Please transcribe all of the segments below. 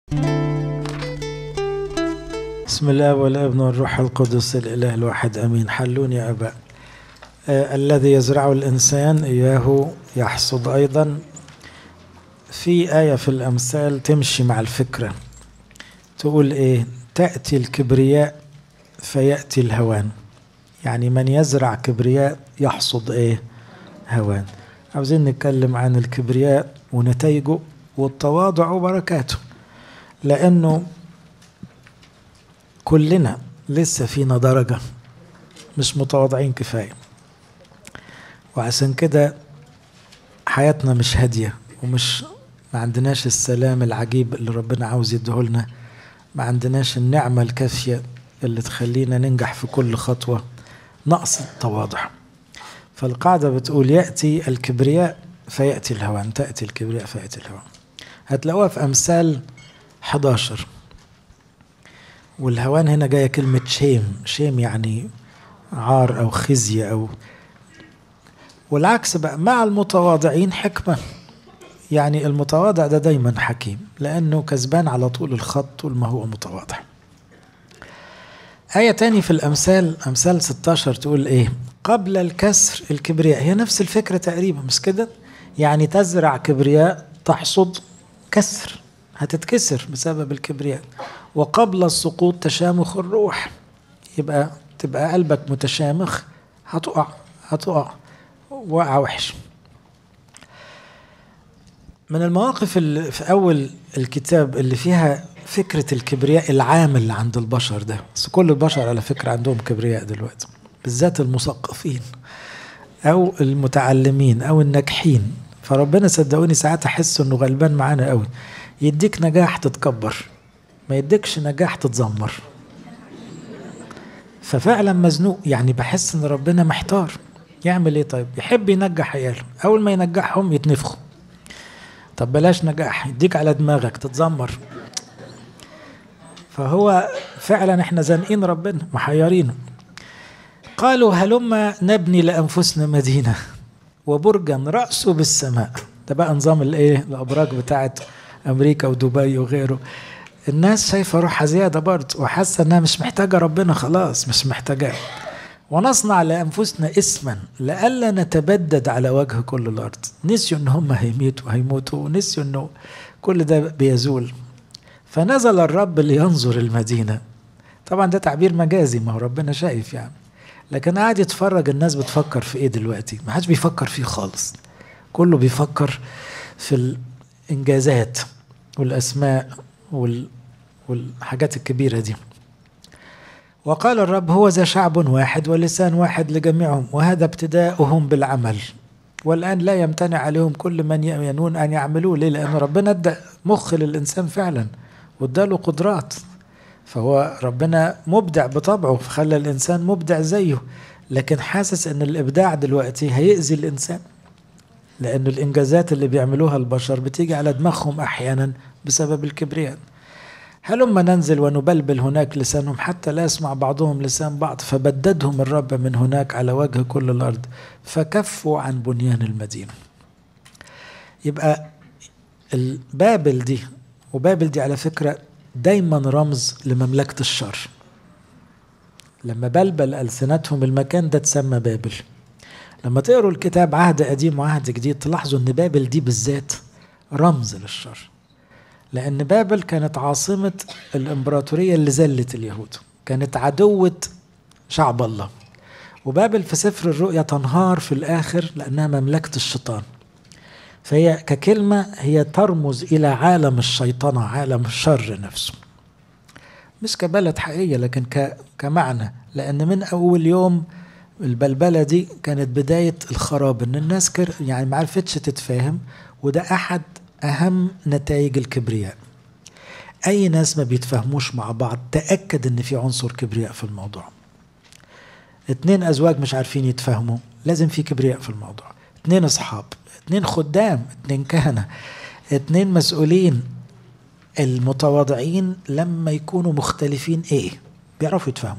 بسم الله والابن والروح القدس الاله الواحد امين حلون يا اباء آه الذي يزرع الانسان اياه يحصد ايضا في ايه في الامثال تمشي مع الفكره تقول ايه تاتي الكبرياء فياتي الهوان يعني من يزرع كبرياء يحصد ايه هوان عاوزين نتكلم عن الكبرياء ونتائجه والتواضع وبركاته لانه كلنا لسه فينا درجة مش متواضعين كفاية وعشان كده حياتنا مش هادية ومش ما عندناش السلام العجيب اللي ربنا عاوز يديهولنا ما عندناش النعمة الكافية اللي تخلينا ننجح في كل خطوة نقص التواضع فالقاعدة بتقول يأتي الكبرياء فيأتي الهوان تأتي الكبرياء فيأتي الهوان هتلاقوها في أمثال 11 والهوان هنا جاية كلمة شيم شيم يعني عار أو خزي أو والعكس بقى مع المتواضعين حكمة يعني المتواضع ده دايما حكيم لأنه كسبان على طول الخط طول ما هو متواضع آية تاني في الأمثال أمثال 16 تقول إيه قبل الكسر الكبرياء هي نفس الفكرة تقريبا مش كده يعني تزرع كبرياء تحصد كسر هتتكسر بسبب الكبرياء وقبل السقوط تشامخ الروح يبقى تبقى قلبك متشامخ هتقع هتقع وقع وحش من المواقف اللي في أول الكتاب اللي فيها فكرة الكبرياء العام اللي عند البشر ده بس كل البشر على فكرة عندهم كبرياء دلوقتي بالذات المثقفين أو المتعلمين أو الناجحين فربنا صدقوني ساعات أحس إنه غلبان معانا قوي يديك نجاح تتكبر ما يديكش نجاح تتذمر ففعلا مزنوق يعني بحس ان ربنا محتار يعمل ايه طيب يحب ينجح عياله اول ما ينجحهم يتنفخوا طب بلاش نجاح يديك على دماغك تتذمر فهو فعلا احنا زانقين ربنا محيرينه قالوا هلما نبني لانفسنا مدينه وبرجا راسه بالسماء ده بقى نظام الايه الابراج بتاعت امريكا ودبي وغيره الناس شايفه روحها زياده برضه وحاسه انها مش محتاجه ربنا خلاص مش محتاجاه ونصنع لانفسنا اسما لئلا نتبدد على وجه كل الارض نسيوا ان هم هيميتوا هيموتوا ونسيوا انه كل ده بيزول فنزل الرب لينظر المدينه طبعا ده تعبير مجازي ما هو ربنا شايف يعني لكن قاعد يتفرج الناس بتفكر في ايه دلوقتي ما حدش بيفكر فيه خالص كله بيفكر في الانجازات والاسماء وال والحاجات الكبيرة دي وقال الرب هو ذا شعب واحد ولسان واحد لجميعهم وهذا ابتداؤهم بالعمل والآن لا يمتنع عليهم كل من ينون أن يعملوه ليه لأن ربنا ادى مخ للإنسان فعلا واداله قدرات فهو ربنا مبدع بطبعه فخلى الإنسان مبدع زيه لكن حاسس أن الإبداع دلوقتي هيأذي الإنسان لأن الإنجازات اللي بيعملوها البشر بتيجي على دماغهم أحيانا بسبب الكبرياء هلما ننزل ونبلبل هناك لسانهم حتى لا يسمع بعضهم لسان بعض فبددهم الرب من هناك على وجه كل الأرض فكفوا عن بنيان المدينة يبقى البابل دي وبابل دي على فكرة دايما رمز لمملكة الشر لما بلبل ألسنتهم المكان ده تسمى بابل لما تقروا الكتاب عهد قديم وعهد جديد تلاحظوا ان بابل دي بالذات رمز للشر لأن بابل كانت عاصمة الإمبراطورية اللي زلت اليهود كانت عدوة شعب الله وبابل في سفر الرؤيا تنهار في الآخر لأنها مملكة الشيطان فهي ككلمة هي ترمز إلى عالم الشيطنة عالم الشر نفسه مش كبلد حقيقية لكن كمعنى لأن من أول يوم البلبلة دي كانت بداية الخراب إن الناس كر يعني ما عرفتش تتفاهم وده أحد أهم نتائج الكبرياء أي ناس ما بيتفهموش مع بعض تأكد إن في عنصر كبرياء في الموضوع اتنين أزواج مش عارفين يتفاهموا لازم في كبرياء في الموضوع اتنين أصحاب اتنين خدام اتنين كهنة اتنين مسؤولين المتواضعين لما يكونوا مختلفين ايه بيعرفوا يتفاهموا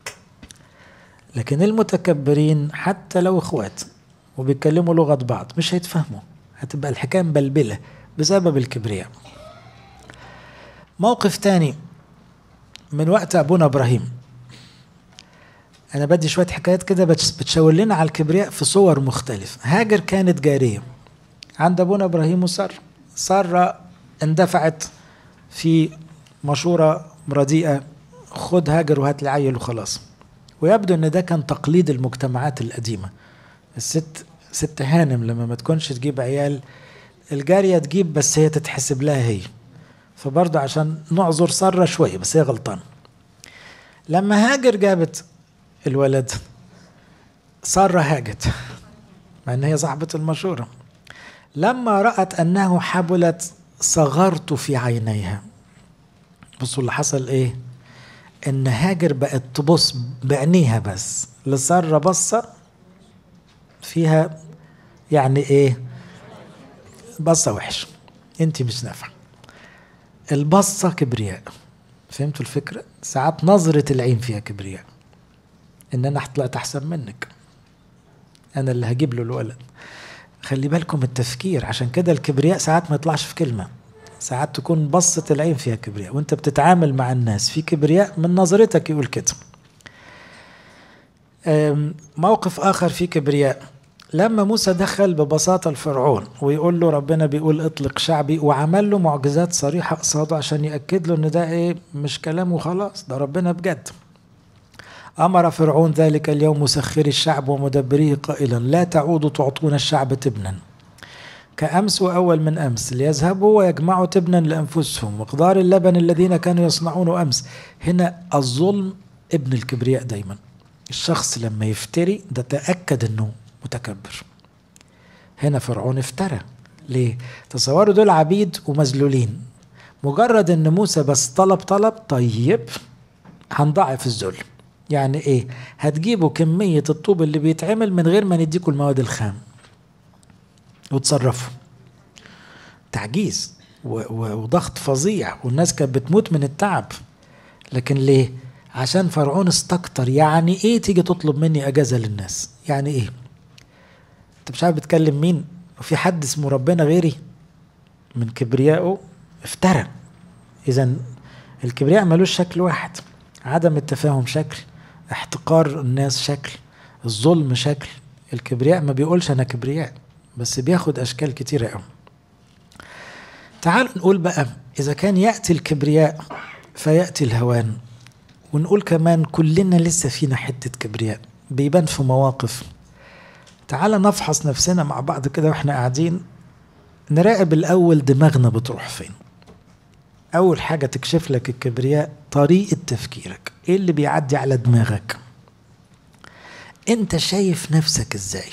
لكن المتكبرين حتى لو اخوات وبيتكلموا لغة بعض مش هيتفاهموا هتبقى الحكاية مبلبلة بسبب الكبرياء موقف تاني من وقت ابونا ابراهيم انا بدي شويه حكايات كده بتشاور لنا على الكبرياء في صور مختلفه هاجر كانت جاريه عند ابونا ابراهيم وساره ساره اندفعت في مشوره رديئه خد هاجر وهات لي عيل وخلاص ويبدو ان ده كان تقليد المجتمعات القديمه الست ست هانم لما ما تكونش تجيب عيال الجاريه تجيب بس هي تتحسب لها هي فبرضه عشان نعذر ساره شويه بس هي غلطانه لما هاجر جابت الولد ساره هاجت مع ان هي صاحبه المشوره لما رأت أنه حبلت صغرت في عينيها بصوا اللي حصل إيه إن هاجر بقت تبص بعينيها بس لسارة بصة فيها يعني إيه بصة وحشة أنت مش نافعة البصة كبرياء فهمتوا الفكرة؟ ساعات نظرة العين فيها كبرياء إن أنا طلعت أحسن منك أنا اللي هجيب له الولد خلي بالكم التفكير عشان كده الكبرياء ساعات ما يطلعش في كلمة ساعات تكون بصة العين فيها كبرياء وانت بتتعامل مع الناس في كبرياء من نظرتك يقول كده موقف آخر فيه كبرياء لما موسى دخل ببساطة الفرعون ويقول له ربنا بيقول اطلق شعبي وعمل له معجزات صريحة قصاده عشان يأكد له ان ده ايه مش كلام وخلاص ده ربنا بجد أمر فرعون ذلك اليوم مسخري الشعب ومدبريه قائلا لا تعودوا تعطون الشعب تبنا كأمس وأول من أمس ليذهبوا ويجمعوا تبنا لأنفسهم مقدار اللبن الذين كانوا يصنعونه أمس هنا الظلم ابن الكبرياء دايما الشخص لما يفتري ده تأكد أنه متكبر هنا فرعون افترى ليه؟ تصوروا دول عبيد ومذلولين مجرد ان موسى بس طلب طلب طيب هنضاعف الذل يعني ايه هتجيبوا كمية الطوب اللي بيتعمل من غير ما نديكوا المواد الخام وتصرفوا تعجيز وضغط فظيع والناس كانت بتموت من التعب لكن ليه عشان فرعون استكتر يعني ايه تيجي تطلب مني اجازة للناس يعني ايه انت مش عارف بتكلم مين وفي حد اسمه ربنا غيري من كبريائه افترى اذا الكبرياء ملوش شكل واحد عدم التفاهم شكل احتقار الناس شكل الظلم شكل الكبرياء ما بيقولش انا كبرياء بس بياخد اشكال كتيره قوي تعالوا نقول بقى اذا كان ياتي الكبرياء فياتي الهوان ونقول كمان كلنا لسه فينا حته كبرياء بيبان في مواقف تعال نفحص نفسنا مع بعض كده واحنا قاعدين نراقب الاول دماغنا بتروح فين اول حاجه تكشف لك الكبرياء طريقه تفكيرك ايه اللي بيعدي على دماغك انت شايف نفسك ازاي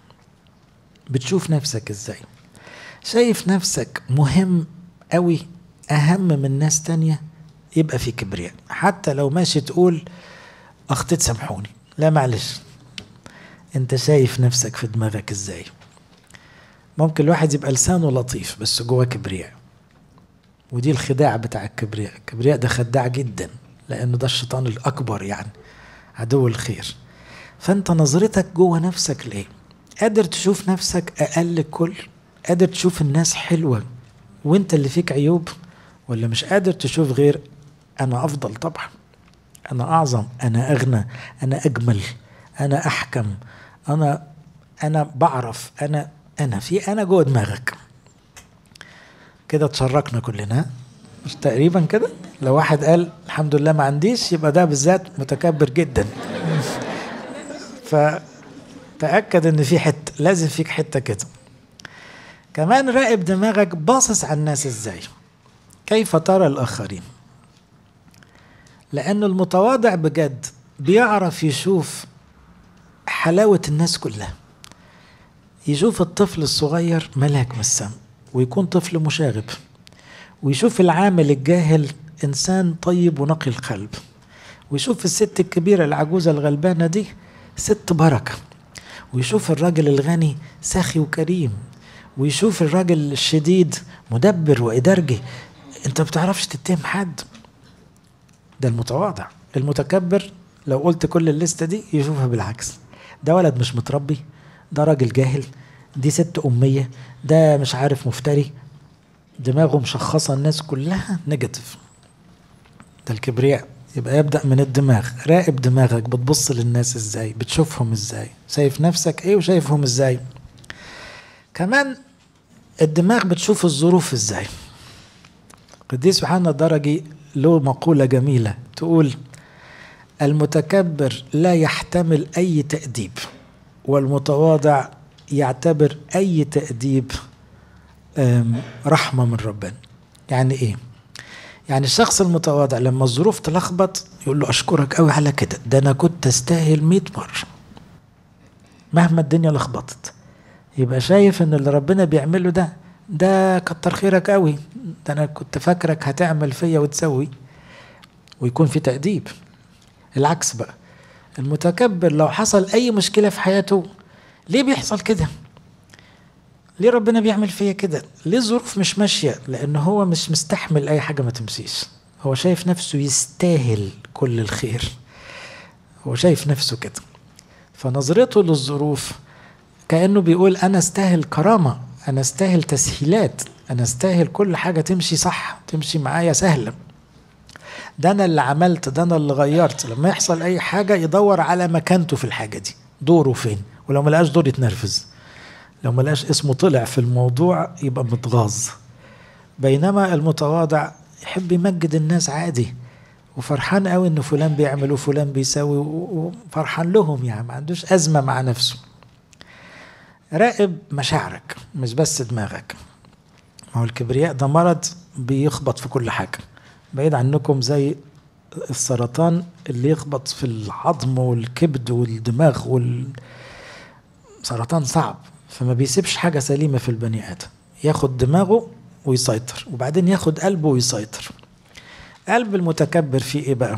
بتشوف نفسك ازاي شايف نفسك مهم قوي اهم من ناس تانية يبقى في كبرياء حتى لو ماشي تقول اخطيت سامحوني لا معلش انت شايف نفسك في دماغك ازاي ممكن الواحد يبقى لسانه لطيف بس جواه كبرياء ودي الخداع بتاع الكبرياء الكبرياء ده خداع جدا لانه ده الشيطان الاكبر يعني عدو الخير فانت نظرتك جوه نفسك ليه قادر تشوف نفسك اقل كل قادر تشوف الناس حلوه وانت اللي فيك عيوب ولا مش قادر تشوف غير انا افضل طبعا انا اعظم انا اغنى انا اجمل انا احكم انا انا بعرف انا انا في انا جوه دماغك كده تشركنا كلنا مش تقريبا كده لو واحد قال الحمد لله ما عنديش يبقى ده بالذات متكبر جدا فتأكد ان في حته لازم فيك حته كده كمان راقب دماغك باصص على الناس ازاي كيف ترى الاخرين لأن المتواضع بجد بيعرف يشوف حلاوة الناس كلها يشوف الطفل الصغير ملاك من السما ويكون طفل مشاغب ويشوف العامل الجاهل إنسان طيب ونقي القلب ويشوف الست الكبيرة العجوزة الغلبانة دي ست بركة ويشوف الراجل الغني ساخي وكريم ويشوف الراجل الشديد مدبر وإدارجي انت بتعرفش تتهم حد ده المتواضع المتكبر لو قلت كل الليستة دي يشوفها بالعكس ده ولد مش متربي ده راجل جاهل دي ست أمية ده مش عارف مفتري دماغه مشخصة الناس كلها نيجاتيف ده الكبرياء يبقى يبدأ من الدماغ راقب دماغك بتبص للناس ازاي بتشوفهم ازاي شايف نفسك ايه وشايفهم ازاي كمان الدماغ بتشوف الظروف ازاي قديس يوحنا الدرجي له مقولة جميلة تقول المتكبر لا يحتمل أي تأديب والمتواضع يعتبر أي تأديب رحمة من ربنا يعني إيه؟ يعني الشخص المتواضع لما الظروف تلخبط يقول له أشكرك قوي على كده ده أنا كنت أستاهل مئة مرة مهما الدنيا لخبطت يبقى شايف ان اللي ربنا بيعمله ده ده كتر خيرك قوي ده انا كنت فاكرك هتعمل فيا وتسوي ويكون في تأديب العكس بقى المتكبر لو حصل اي مشكله في حياته ليه بيحصل كده ليه ربنا بيعمل فيا كده ليه الظروف مش ماشيه لان هو مش مستحمل اي حاجه ما تمشيش هو شايف نفسه يستاهل كل الخير هو شايف نفسه كده فنظرته للظروف كانه بيقول انا استاهل كرامه انا استاهل تسهيلات انا استاهل كل حاجه تمشي صح تمشي معايا سهله ده انا اللي عملت ده انا اللي غيرت لما يحصل اي حاجه يدور على مكانته في الحاجه دي دوره فين ولو ما لقاش دور يتنرفز لو ما لقاش اسمه طلع في الموضوع يبقى متغاظ بينما المتواضع يحب يمجد الناس عادي وفرحان قوي ان فلان بيعمل وفلان بيسوي وفرحان لهم يعني ما عندوش ازمه مع نفسه راقب مشاعرك مش بس دماغك ما هو الكبرياء ده مرض بيخبط في كل حاجه بعيد عنكم زي السرطان اللي يخبط في العظم والكبد والدماغ وال سرطان صعب فما بيسيبش حاجة سليمة في البني آدم ياخد دماغه ويسيطر وبعدين ياخد قلبه ويسيطر قلب المتكبر فيه ايه بقى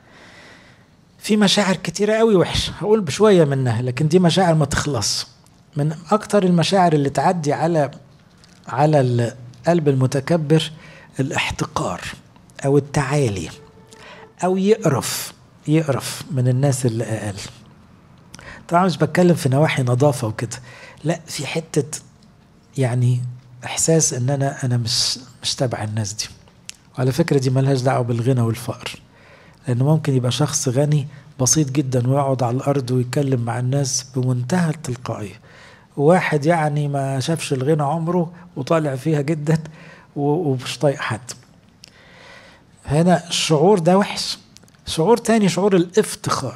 في مشاعر كتيرة قوي وحشة هقول بشوية منها لكن دي مشاعر ما تخلص من أكتر المشاعر اللي تعدي على على القلب المتكبر الاحتقار أو التعالي أو يقرف يقرف من الناس اللي أقل طبعا مش بتكلم في نواحي نظافة وكده لا في حتة يعني إحساس إن أنا أنا مش مش تبع الناس دي وعلى فكرة دي ملهاش دعوة بالغنى والفقر لأنه ممكن يبقى شخص غني بسيط جدا ويقعد على الأرض ويتكلم مع الناس بمنتهى التلقائية واحد يعني ما شافش الغنى عمره وطالع فيها جدا ومش طايق حد هنا الشعور ده وحش شعور تاني شعور الافتخار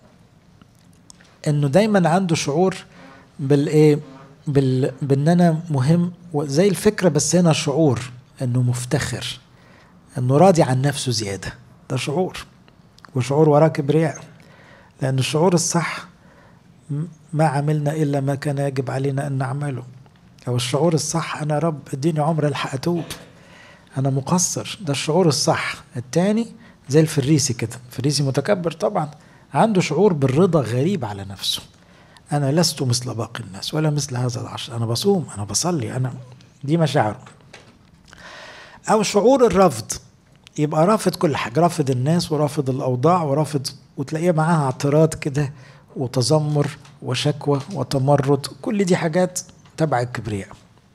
انه دايما عنده شعور بالايه بال... بان انا مهم زي الفكره بس هنا شعور انه مفتخر انه راضي عن نفسه زياده ده شعور وشعور وراه كبرياء لان الشعور الصح ما عملنا الا ما كان يجب علينا ان نعمله او الشعور الصح انا رب اديني عمر الحق اتوب انا مقصر ده الشعور الصح التاني زي الفريسي كده الفريسي متكبر طبعا عنده شعور بالرضا غريب على نفسه انا لست مثل باقي الناس ولا مثل هذا العشر انا بصوم انا بصلي انا دي مشاعره او شعور الرفض يبقى رافض كل حاجه رافض الناس ورافض الاوضاع ورافض وتلاقيه معاها اعتراض كده وتذمر وشكوى وتمرد كل دي حاجات تبع الكبرياء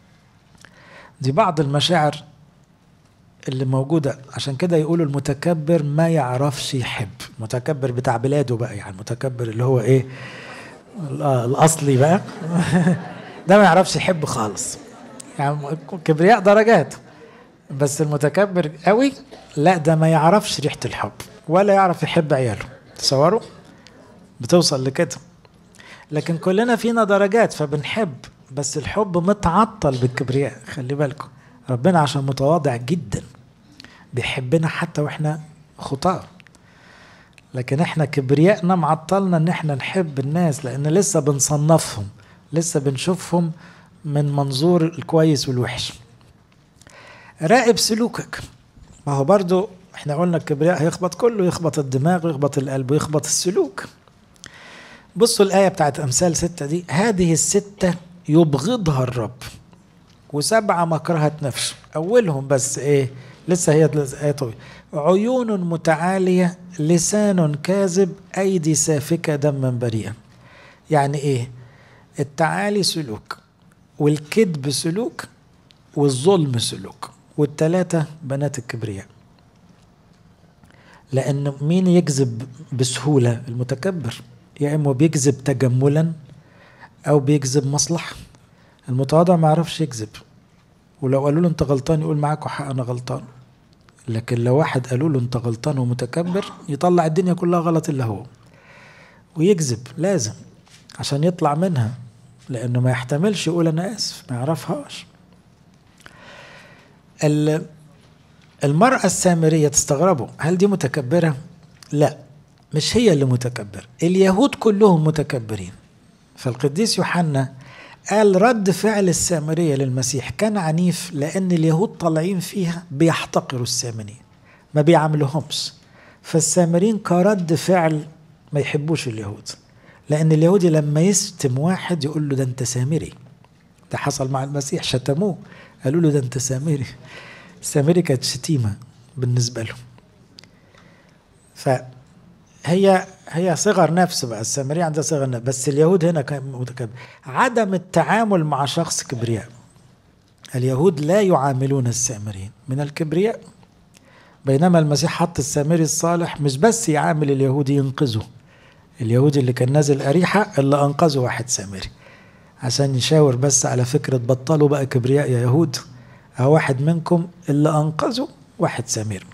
دي بعض المشاعر اللي موجودة عشان كده يقولوا المتكبر ما يعرفش يحب المتكبر بتاع بلاده بقى يعني المتكبر اللي هو ايه الأصلي بقى ده ما يعرفش يحب خالص يعني كبرياء درجات بس المتكبر قوي لا ده ما يعرفش ريحة الحب ولا يعرف يحب عياله تصوروا بتوصل لكده لكن كلنا فينا درجات فبنحب بس الحب متعطل بالكبرياء خلي بالكم ربنا عشان متواضع جدا بيحبنا حتى واحنا خطاة لكن احنا كبريائنا معطلنا ان احنا نحب الناس لان لسه بنصنفهم لسه بنشوفهم من منظور الكويس والوحش راقب سلوكك ما هو برضو احنا قلنا الكبرياء هيخبط كله يخبط الدماغ ويخبط القلب ويخبط السلوك بصوا الآية بتاعت أمثال ستة دي هذه الستة يبغضها الرب وسبعة مكرهة نفسه أولهم بس إيه لسه هي آية طويلة عيون متعالية لسان كاذب أيدي سافكة دما بريئا يعني إيه التعالي سلوك والكذب سلوك والظلم سلوك والتلاتة بنات الكبرياء لأن مين يكذب بسهولة المتكبر يا إما بيكذب تجملا أو بيكذب مصلحة المتواضع ما يعرفش يكذب ولو قالوا له أنت غلطان يقول معاكوا حق أنا غلطان لكن لو واحد قالوا له أنت غلطان ومتكبر يطلع الدنيا كلها غلط إلا هو ويكذب لازم عشان يطلع منها لأنه ما يحتملش يقول أنا آسف ما يعرفهاش المرأة السامرية تستغربوا هل دي متكبرة؟ لا مش هي اللي متكبرة اليهود كلهم متكبرين فالقديس يوحنا قال رد فعل السامرية للمسيح كان عنيف لأن اليهود طالعين فيها بيحتقروا السامريين ما بيعملوهمش فالسامريين كرد فعل ما يحبوش اليهود لأن اليهودي لما يشتم واحد يقول له ده أنت سامري ده حصل مع المسيح شتموه قالوا له ده أنت سامري سامري كانت شتيمة بالنسبة له فهي هي صغر نفس بقى السامرية عندها صغر نفس بس اليهود هنا كان متكبر عدم التعامل مع شخص كبرياء اليهود لا يعاملون السامريين من الكبرياء بينما المسيح حط السامري الصالح مش بس يعامل اليهودي ينقذه اليهودي اللي كان نازل أريحة اللي أنقذه واحد سامري عشان يشاور بس على فكرة بطلوا بقى كبرياء يا يهود أو واحد منكم اللي أنقذه واحد سامري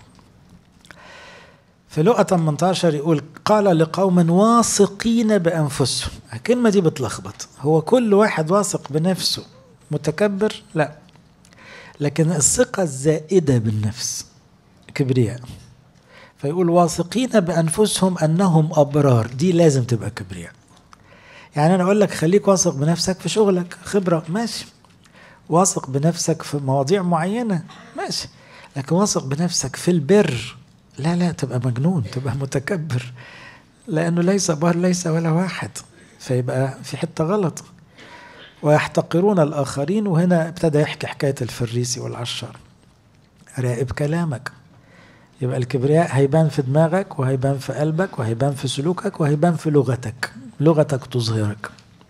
في لقى 18 يقول قال لقوم واثقين بأنفسهم الكلمة دي بتلخبط هو كل واحد واثق بنفسه متكبر لا لكن الثقة الزائدة بالنفس كبرياء فيقول واثقين بأنفسهم أنهم أبرار دي لازم تبقى كبرياء يعني أنا أقول لك خليك واثق بنفسك في شغلك خبرة ماشي واثق بنفسك في مواضيع معينة ماشي لكن واثق بنفسك في البر لا لا تبقى مجنون تبقى متكبر لأنه ليس بار ليس ولا واحد فيبقى في حتة غلط ويحتقرون الآخرين وهنا ابتدى يحكي حكاية الفريسي والعشار راقب كلامك يبقى الكبرياء هيبان في دماغك وهيبان في قلبك وهيبان في سلوكك وهيبان في لغتك لغتك تظهرك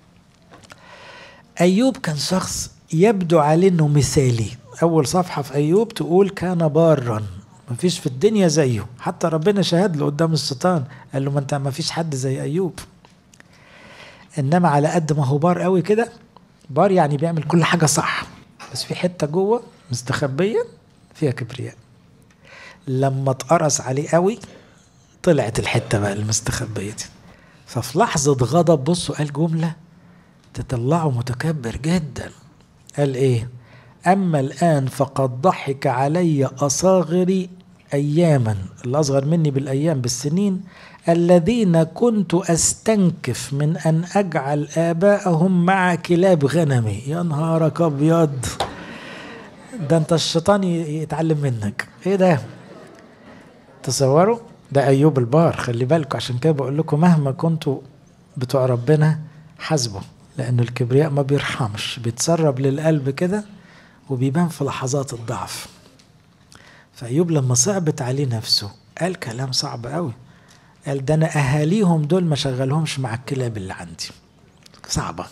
أيوب كان شخص يبدو عليه انه مثالي اول صفحه في ايوب تقول كان بارا ما فيش في الدنيا زيه حتى ربنا شهد له قدام الشيطان قال له ما انت ما فيش حد زي ايوب انما على قد ما هو بار قوي كده بار يعني بيعمل كل حاجه صح بس في حته جوه مستخبيه فيها كبرياء لما اتقرص عليه قوي طلعت الحته بقى المستخبيه دي ففي لحظه غضب بصوا قال جمله تطلعه متكبر جدا قال ايه اما الان فقد ضحك علي اصاغري اياما الاصغر مني بالايام بالسنين الذين كنت استنكف من ان اجعل اباءهم مع كلاب غنمي يا نهارك ابيض ده انت الشيطان يتعلم منك ايه ده تصوروا ده ايوب البار خلي بالكم عشان كده بقول لكم مهما كنتوا بتوع ربنا حاسبه لأنه الكبرياء ما بيرحمش بيتسرب للقلب كده وبيبان في لحظات الضعف فأيوب لما صعبت عليه نفسه قال كلام صعب قوي قال ده أنا أهاليهم دول ما شغلهمش مع الكلاب اللي عندي صعبة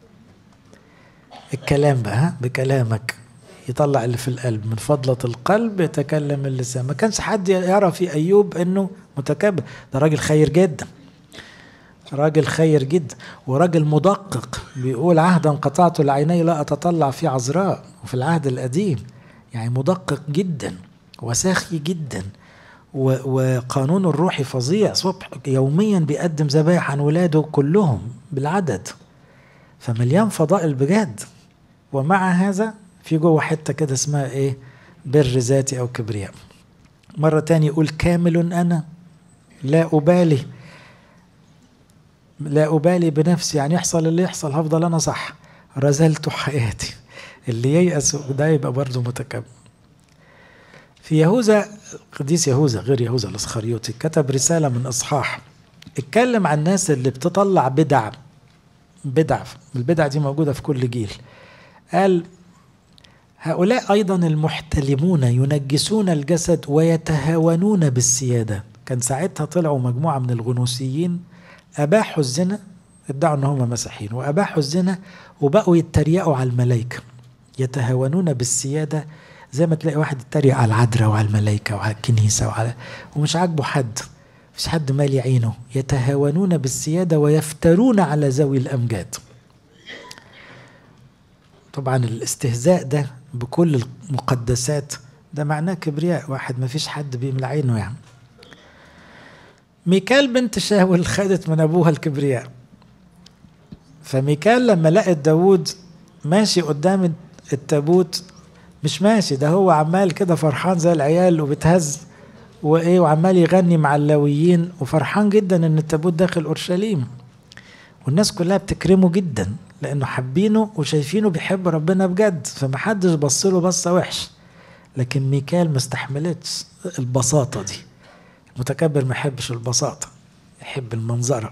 الكلام بقى بكلامك يطلع اللي في القلب من فضلة القلب يتكلم اللسان ما كانش حد يرى في أيوب أنه متكبر ده راجل خير جدا راجل خير جدا وراجل مدقق بيقول عهدا قطعت العيني لا أتطلع في عذراء وفي العهد القديم يعني مدقق جدا وساخي جدا وقانون الروحي فظيع صبح يوميا بيقدم ذبايح عن ولاده كلهم بالعدد فمليان فضائل بجد ومع هذا في جوه حتة كده اسمها ايه بر ذاتي او كبرياء مرة تاني يقول كامل انا لا ابالي لا أبالي بنفسي يعني يحصل اللي يحصل هفضل أنا صح رزلت حياتي اللي ييأس ده يبقى برضه متكبر في يهوذا قديس يهوذا غير يهوذا الاسخريوطي كتب رسالة من إصحاح اتكلم عن الناس اللي بتطلع بدع بدع البدع دي موجودة في كل جيل قال هؤلاء أيضا المحتلمون ينجسون الجسد ويتهاونون بالسيادة كان ساعتها طلعوا مجموعة من الغنوسيين أباحوا الزنا ادعوا ان هم مسيحيين واباحوا الزنا وبقوا يتريقوا على الملائكه يتهاونون بالسياده زي ما تلاقي واحد يتريق على العذراء وعلى الملائكة وعلى الكنيسة وعلى ومش عاجبه حد مش حد مالي عينه يتهاونون بالسيادة ويفترون على ذوي الأمجاد طبعا الاستهزاء ده بكل المقدسات ده معناه كبرياء واحد ما فيش حد بيملى عينه يعني ميكال بنت شاول خدت من ابوها الكبرياء فميكال لما لقت داوود ماشي قدام التابوت مش ماشي ده هو عمال كده فرحان زي العيال وبتهز وايه وعمال يغني مع اللاويين وفرحان جدا ان التابوت داخل اورشليم والناس كلها بتكرمه جدا لانه حابينه وشايفينه بيحب ربنا بجد فمحدش بص له بصه وحش لكن ميكال ما استحملتش البساطه دي المتكبر ما يحبش البساطه يحب المنظره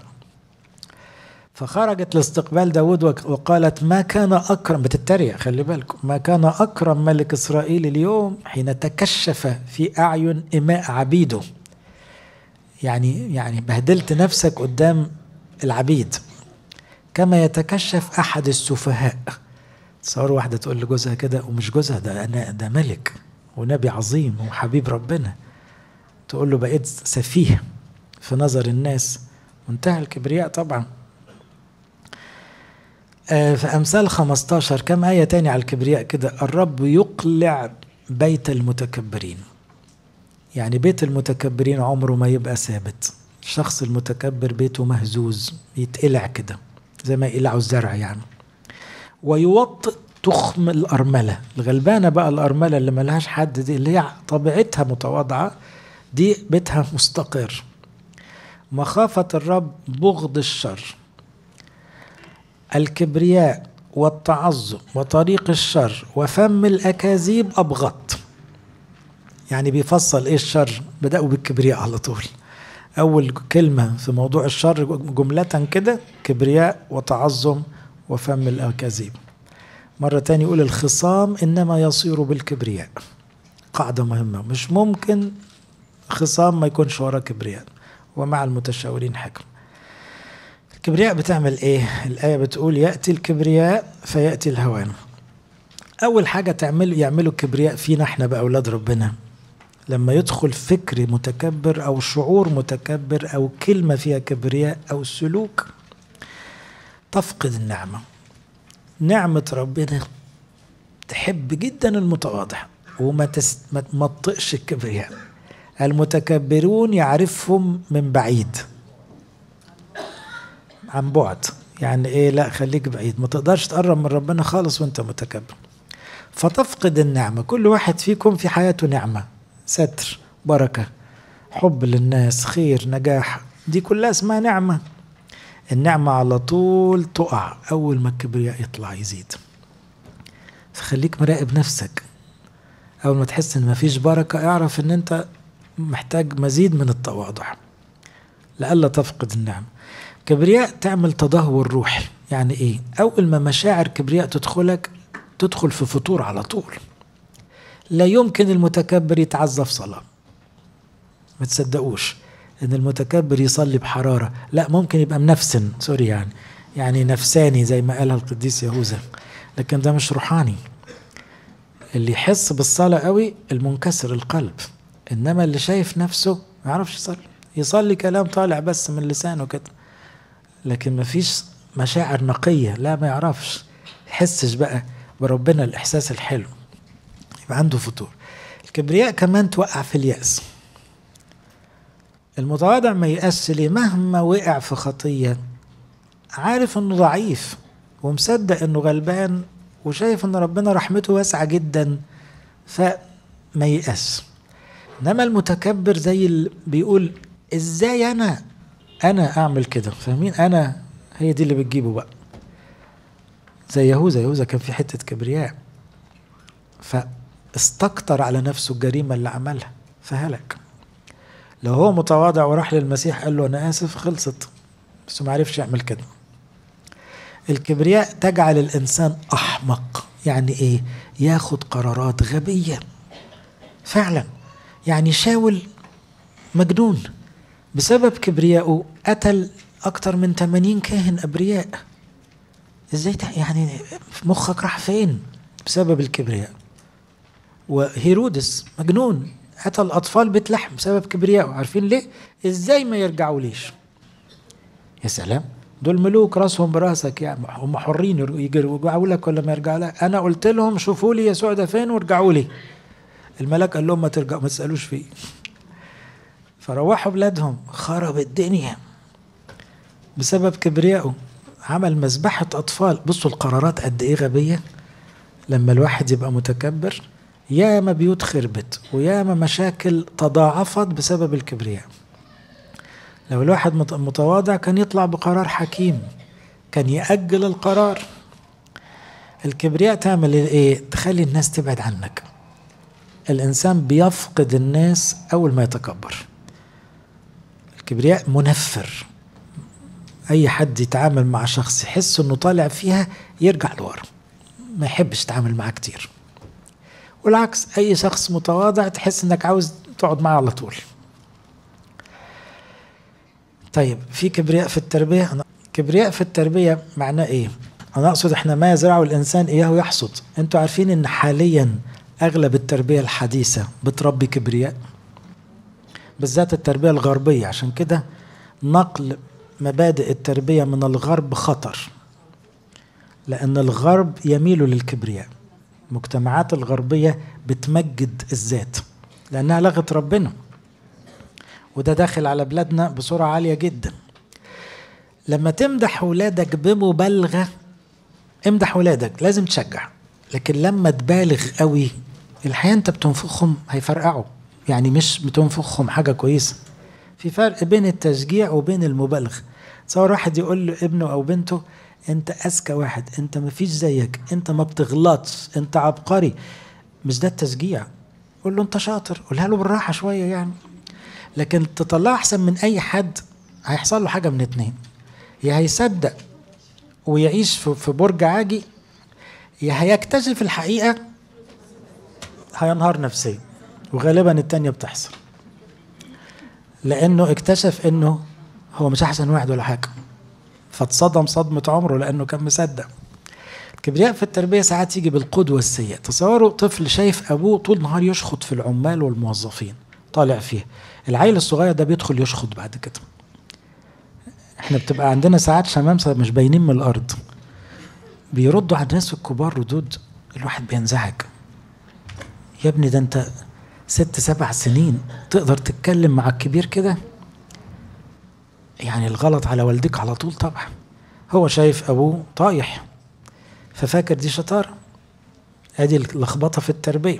فخرجت لاستقبال داود وقالت ما كان أكرم بتتريق خلي بالكم ما كان أكرم ملك إسرائيل اليوم حين تكشف في أعين إماء عبيده يعني يعني بهدلت نفسك قدام العبيد كما يتكشف أحد السفهاء تصور واحدة تقول لجوزها كده ومش جوزها ده أنا ده ملك ونبي عظيم وحبيب ربنا تقول له بقيت سفيه في نظر الناس منتهى الكبرياء طبعا في أمثال 15 كم آية تاني على الكبرياء كده الرب يقلع بيت المتكبرين يعني بيت المتكبرين عمره ما يبقى ثابت الشخص المتكبر بيته مهزوز يتقلع كده زي ما يقلعوا الزرع يعني ويوطئ تخم الأرملة الغلبانة بقى الأرملة اللي ملهاش حد دي اللي هي طبيعتها متواضعة دي بيتها مستقر مخافة الرب بغض الشر الكبرياء والتعظم وطريق الشر وفم الأكاذيب أبغض يعني بيفصل إيه الشر بدأوا بالكبرياء على طول أول كلمة في موضوع الشر جملة كده كبرياء وتعظم وفم الأكاذيب مرة تاني يقول الخصام إنما يصير بالكبرياء قاعدة مهمة مش ممكن خصام ما يكونش وراه كبرياء ومع المتشاورين حكم الكبرياء بتعمل ايه الآية بتقول يأتي الكبرياء فيأتي الهوان أول حاجة تعمل يعملوا الكبرياء فينا احنا بأولاد ربنا لما يدخل فكر متكبر أو شعور متكبر أو كلمة فيها كبرياء أو سلوك تفقد النعمة نعمة ربنا تحب جدا المتواضع وما تس... ما تطقش الكبرياء المتكبرون يعرفهم من بعيد عن بعد يعني ايه لا خليك بعيد ما تقدرش تقرب من ربنا خالص وانت متكبر فتفقد النعمة كل واحد فيكم في حياته نعمة ستر بركة حب للناس خير نجاح دي كلها اسمها نعمة النعمة على طول تقع أول ما الكبرياء يطلع يزيد فخليك مراقب نفسك أول ما تحس إن مفيش بركة اعرف إن أنت محتاج مزيد من التواضع لئلا تفقد النعمة كبرياء تعمل تدهور روحي يعني ايه اول ما مشاعر كبرياء تدخلك تدخل في فطور على طول لا يمكن المتكبر يتعزى في صلاة ما تصدقوش ان المتكبر يصلي بحرارة لا ممكن يبقى منفسن سوري يعني يعني نفساني زي ما قالها القديس يهوذا لكن ده مش روحاني اللي يحس بالصلاة قوي المنكسر القلب انما اللي شايف نفسه ما يعرفش يصلي يصلي كلام طالع بس من لسانه كده لكن ما فيش مشاعر نقية لا ما يعرفش يحسش بقى بربنا الإحساس الحلو يبقى عنده فطور الكبرياء كمان توقع في اليأس المتواضع ما يأسش ليه مهما وقع في خطية عارف انه ضعيف ومصدق انه غلبان وشايف ان ربنا رحمته واسعة جدا فما يأس انما المتكبر زي اللي بيقول ازاي انا انا اعمل كده فاهمين انا هي دي اللي بتجيبه بقى زي يهوذا يهوذا كان في حته كبرياء فاستكتر على نفسه الجريمه اللي عملها فهلك لو هو متواضع وراح للمسيح قال له انا اسف خلصت بس ما عرفش يعمل كده الكبرياء تجعل الانسان احمق يعني ايه ياخد قرارات غبيه فعلا يعني شاول مجنون بسبب كبريائه قتل أكتر من 80 كاهن أبرياء إزاي يعني مخك راح فين بسبب الكبرياء وهيرودس مجنون قتل الاطفال بيت لحم بسبب كبريائه عارفين ليه ازاي ما يرجعوا ليش يا سلام دول ملوك راسهم براسك يعني هم حرين يرجعوا لك ولا ما يرجعوا لك انا قلت لهم شوفوا لي يسوع ده فين وارجعوا لي الملاك قال لهم ما ترجعوا ما تسالوش فيه فروحوا بلادهم خرب الدنيا بسبب كبريائه عمل مذبحة أطفال بصوا القرارات قد إيه غبية لما الواحد يبقى متكبر ياما بيوت خربت وياما مشاكل تضاعفت بسبب الكبرياء لو الواحد متواضع كان يطلع بقرار حكيم كان يأجل القرار الكبرياء تعمل ايه تخلي الناس تبعد عنك الانسان بيفقد الناس اول ما يتكبر الكبرياء منفر اي حد يتعامل مع شخص يحس انه طالع فيها يرجع لورا ما يحبش يتعامل معاه كتير والعكس اي شخص متواضع تحس انك عاوز تقعد معاه على طول طيب في كبرياء في التربيه كبرياء في التربيه معناه ايه انا اقصد احنا ما يزرعه الانسان اياه يحصد انتوا عارفين ان حاليا اغلب التربيه الحديثه بتربي كبرياء بالذات التربيه الغربيه عشان كده نقل مبادئ التربيه من الغرب خطر لان الغرب يميل للكبرياء المجتمعات الغربيه بتمجد الذات لانها لغت ربنا وده داخل على بلادنا بسرعه عاليه جدا لما تمدح ولادك بمبالغه امدح ولادك لازم تشجع لكن لما تبالغ قوي الحقيقه انت بتنفخهم هيفرقعوا يعني مش بتنفخهم حاجه كويسه في فرق بين التشجيع وبين المبالغه تصور واحد يقول له ابنه او بنته انت اذكى واحد انت ما فيش زيك انت ما بتغلطش انت عبقري مش ده التشجيع قول له انت شاطر قولها له بالراحه شويه يعني لكن تطلعه احسن من اي حد هيحصل له حاجه من اتنين يا هيصدق ويعيش في برج عاجي يا هيكتشف الحقيقه هينهار نفسيا وغالبا التانية بتحصل لانه اكتشف انه هو مش احسن واحد ولا حاجه فاتصدم صدمه عمره لانه كان مصدق الكبرياء في التربيه ساعات يجي بالقدوه السيئه تصوروا طفل شايف ابوه طول النهار يشخط في العمال والموظفين طالع فيه العيل الصغير ده بيدخل يشخط بعد كده احنا بتبقى عندنا ساعات شمامسه مش باينين من الارض بيردوا على الناس الكبار ردود الواحد بينزعج يا ابني ده انت ست سبع سنين تقدر تتكلم مع الكبير كده يعني الغلط على والدك على طول طبعا هو شايف ابوه طايح ففاكر دي شطاره ادي اللخبطه في التربيه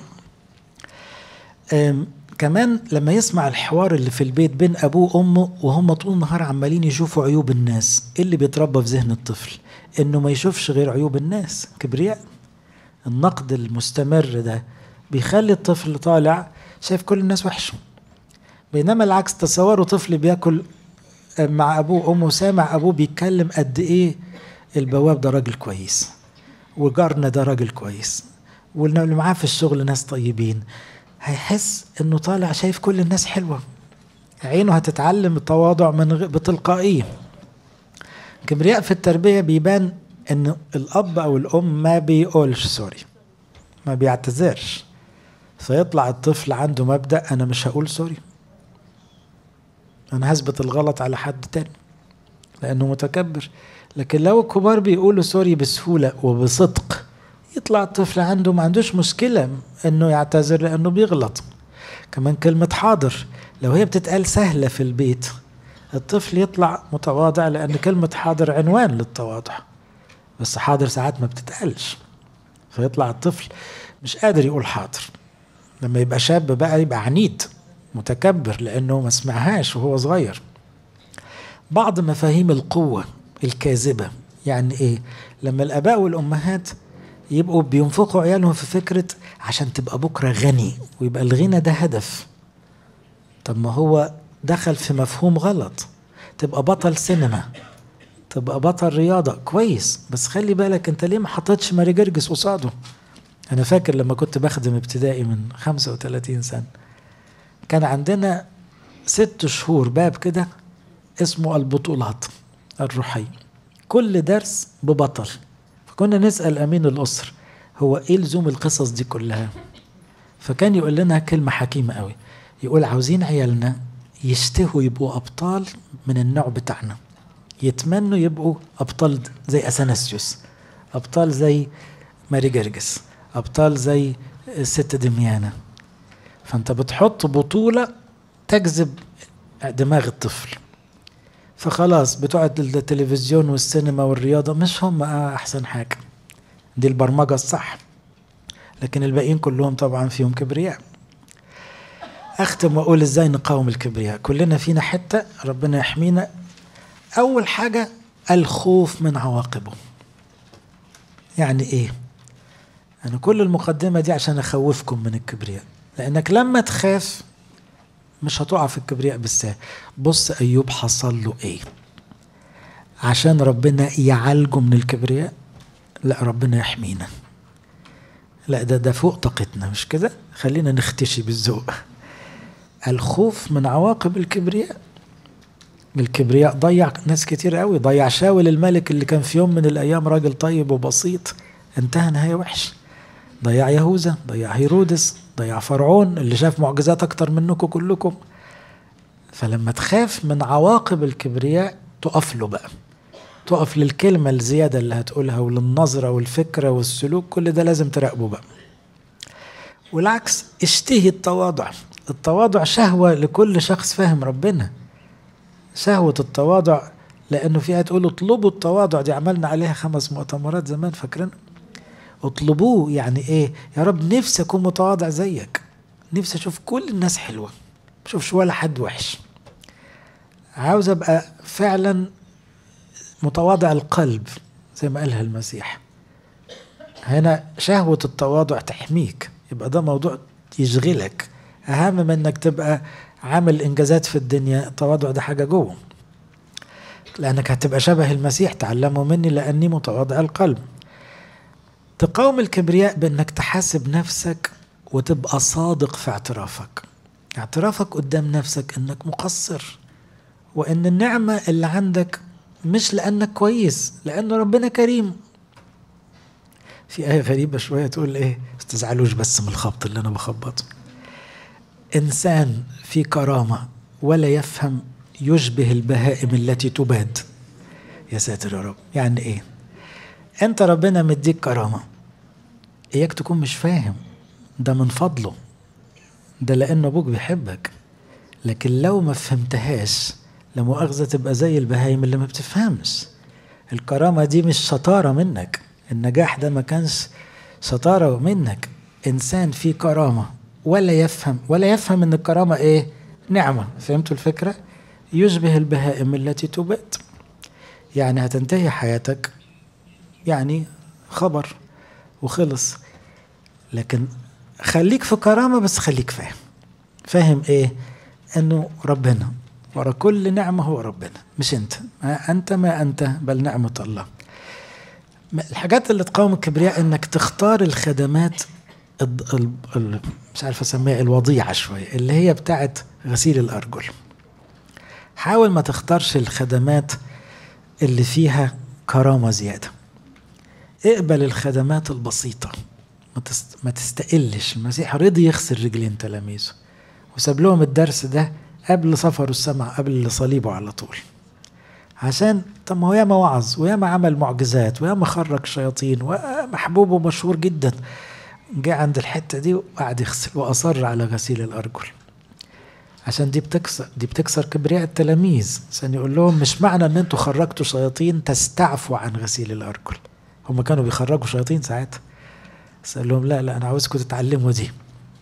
كمان لما يسمع الحوار اللي في البيت بين ابوه وامه وهم طول النهار عمالين يشوفوا عيوب الناس ايه اللي بيتربى في ذهن الطفل انه ما يشوفش غير عيوب الناس كبرياء النقد المستمر ده بيخلي الطفل طالع شايف كل الناس وحشه بينما العكس تصوروا طفل بياكل مع ابوه وامه سامع ابوه بيتكلم قد ايه البواب ده راجل كويس وجارنا ده راجل كويس واللي معاه في الشغل ناس طيبين هيحس انه طالع شايف كل الناس حلوه عينه هتتعلم التواضع من غ... بتلقائيه كبرياء في التربيه بيبان ان الاب او الام ما بيقولش سوري ما بيعتذرش فيطلع الطفل عنده مبدا انا مش هقول سوري انا هثبت الغلط على حد تاني لانه متكبر لكن لو الكبار بيقولوا سوري بسهوله وبصدق يطلع الطفل عنده ما عندوش مشكلة انه يعتذر لانه بيغلط كمان كلمة حاضر لو هي بتتقال سهلة في البيت الطفل يطلع متواضع لان كلمة حاضر عنوان للتواضع بس حاضر ساعات ما بتتقالش فيطلع الطفل مش قادر يقول حاضر لما يبقى شاب بقى يبقى عنيد متكبر لانه ما سمعهاش وهو صغير بعض مفاهيم القوة الكاذبة يعني ايه لما الاباء والامهات يبقوا بينفقوا عيالهم في فكرة عشان تبقى بكرة غني ويبقى الغنى ده هدف طب ما هو دخل في مفهوم غلط تبقى بطل سينما تبقى بطل رياضة كويس بس خلي بالك انت ليه ما حطيتش ماري جرجس قصاده انا فاكر لما كنت بخدم ابتدائي من 35 سنة كان عندنا ست شهور باب كده اسمه البطولات الروحية كل درس ببطل فكنا نسأل أمين الأسر هو إيه لزوم القصص دي كلها فكان يقول لنا كلمة حكيمة قوي يقول عاوزين عيالنا يشتهوا يبقوا أبطال من النوع بتاعنا يتمنوا يبقوا أبطال زي أثناسيوس أبطال زي ماري جرجس أبطال زي الست دميانة فأنت بتحط بطولة تجذب دماغ الطفل فخلاص بتوع التلفزيون والسينما والرياضة مش هم أحسن حاجة دي البرمجة الصح لكن الباقيين كلهم طبعا فيهم كبرياء أختم وأقول إزاي نقاوم الكبرياء كلنا فينا حتة ربنا يحمينا أول حاجة الخوف من عواقبه يعني إيه أنا كل المقدمة دي عشان أخوفكم من الكبرياء لأنك لما تخاف مش هتقع في الكبرياء بالسهل بص أيوب حصل له إيه عشان ربنا يعالجه من الكبرياء لا ربنا يحمينا لا ده ده فوق طاقتنا مش كده خلينا نختشي بالذوق الخوف من عواقب الكبرياء الكبرياء ضيع ناس كتير قوي ضيع شاول الملك اللي كان في يوم من الايام راجل طيب وبسيط انتهى نهايه وحش ضيع يهوذا ضيع هيرودس ضيع فرعون اللي شاف معجزات اكتر منكم كلكم فلما تخاف من عواقب الكبرياء تقف له بقى تقف للكلمة الزيادة اللي هتقولها وللنظرة والفكرة والسلوك كل ده لازم تراقبه بقى والعكس اشتهي التواضع التواضع شهوة لكل شخص فاهم ربنا شهوة التواضع لأنه فيها تقول اطلبوا التواضع دي عملنا عليها خمس مؤتمرات زمان فاكرين اطلبوه يعني ايه يا رب نفسي اكون متواضع زيك نفسي اشوف كل الناس حلوة مشوفش ولا حد وحش عاوز ابقى فعلا متواضع القلب زي ما قالها المسيح هنا شهوة التواضع تحميك يبقى ده موضوع يشغلك أهم من إنك تبقى عامل إنجازات في الدنيا التواضع ده حاجة جوه لأنك هتبقى شبه المسيح تعلموا مني لأني متواضع القلب تقاوم الكبرياء بأنك تحاسب نفسك وتبقى صادق في اعترافك اعترافك قدام نفسك أنك مقصر وأن النعمة اللي عندك مش لأنك كويس لأنه ربنا كريم في آية غريبة شوية تقول إيه بس تزعلوش بس من الخبط اللي أنا بخبطه إنسان في كرامة ولا يفهم يشبه البهائم التي تباد يا ساتر يا رب يعني إيه أنت ربنا مديك كرامة إياك تكون مش فاهم ده من فضله ده لأن أبوك بيحبك لكن لو ما فهمتهاش لمؤاخذة تبقى زي البهايم اللي ما بتفهمش الكرامة دي مش شطارة منك النجاح ده ما كانش شطارة منك إنسان فيه كرامة ولا يفهم ولا يفهم إن الكرامة إيه نعمة فهمتوا الفكرة يشبه البهائم التي تبات يعني هتنتهي حياتك يعني خبر وخلص لكن خليك في كرامة بس خليك فاهم فاهم ايه انه ربنا ورا كل نعمة هو ربنا مش انت ما انت ما انت بل نعمة الله الحاجات اللي تقاوم الكبرياء انك تختار الخدمات ال ال ال مش عارف اسميها الوضيعة شوية اللي هي بتاعت غسيل الارجل حاول ما تختارش الخدمات اللي فيها كرامة زيادة اقبل الخدمات البسيطة ما تستقلش المسيح رضي يغسل رجلين تلاميذه وساب لهم الدرس ده قبل سفره السماء قبل صليبه على طول عشان طب ما هو ياما وعظ وياما عمل معجزات وياما خرج شياطين ومحبوب ومشهور جدا جه عند الحته دي وقعد يغسل واصر على غسيل الارجل عشان دي بتكسر دي بتكسر كبرياء التلاميذ عشان يقول لهم مش معنى ان انتوا خرجتوا شياطين تستعفوا عن غسيل الارجل هم كانوا بيخرجوا شياطين ساعتها بس قال لهم لا لا انا عاوزكم تتعلموا دي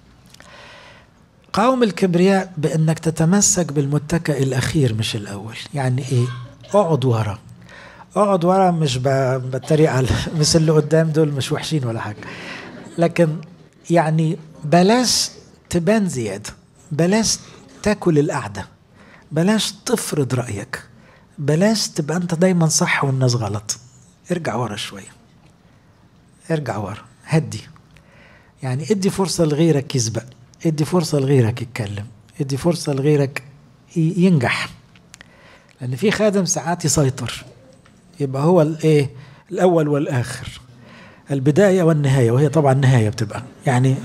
قاوم الكبرياء بانك تتمسك بالمتكئ الاخير مش الاول يعني ايه اقعد ورا اقعد ورا مش بتريق على مش اللي قدام دول مش وحشين ولا حاجه لكن يعني بلاش تبان زياده بلاش تاكل القعده بلاش تفرض رايك بلاش تبقى انت دايما صح والناس غلط ارجع ورا شويه ارجع ورا هدي يعني ادي فرصه لغيرك يسبق ادي فرصه لغيرك يتكلم ادي فرصه لغيرك ينجح لان في خادم ساعات يسيطر يبقى هو الايه الاول والاخر البدايه والنهايه وهي طبعا النهايه بتبقى يعني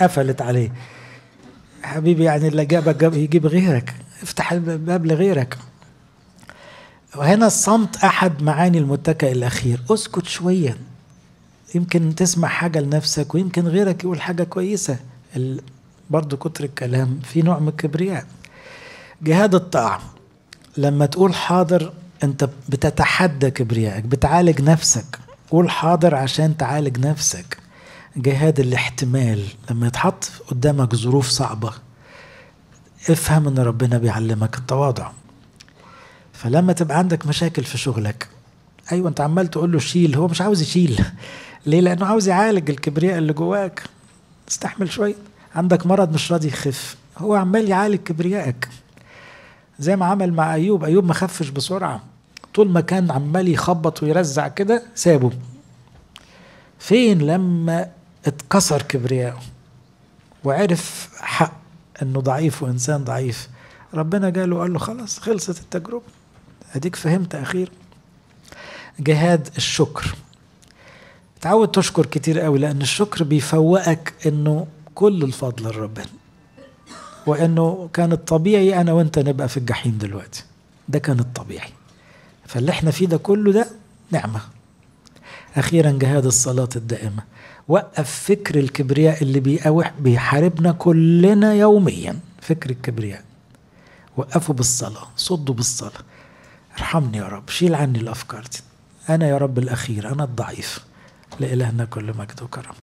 قفلت عليه حبيبي يعني اللي جابك جاب يجيب غيرك افتح الباب لغيرك وهنا الصمت احد معاني المتكئ الاخير اسكت شويه يمكن تسمع حاجه لنفسك ويمكن غيرك يقول حاجه كويسه ال... برضو كتر الكلام في نوع من الكبرياء جهاد الطاعه لما تقول حاضر انت بتتحدى كبريائك بتعالج نفسك قول حاضر عشان تعالج نفسك جهاد الاحتمال لما يتحط قدامك ظروف صعبة افهم ان ربنا بيعلمك التواضع فلما تبقى عندك مشاكل في شغلك ايوه انت عمال تقول له شيل هو مش عاوز يشيل ليه لانه عاوز يعالج الكبرياء اللي جواك استحمل شويه عندك مرض مش راضي يخف هو عمال يعالج كبريائك زي ما عمل مع ايوب ايوب ما خفش بسرعه طول ما كان عمال يخبط ويرزع كده سابه فين لما اتكسر كبرياءه وعرف حق انه ضعيف وانسان ضعيف ربنا جاله وقال له خلاص خلصت التجربه اديك فهمت اخير جهاد الشكر تعود تشكر كتير قوي لان الشكر بيفوقك انه كل الفضل لربنا وانه كان الطبيعي انا وانت نبقى في الجحيم دلوقتي ده كان الطبيعي فاللي احنا فيه ده كله ده نعمه اخيرا جهاد الصلاه الدائمه وقف فكر الكبرياء اللي بيقاوح بيحاربنا كلنا يوميا فكر الكبرياء وقفوا بالصلاه صدوا بالصلاه ارحمني يا رب شيل عني الافكار دي انا يا رب الاخير انا الضعيف لالهنا كل مجد وكرم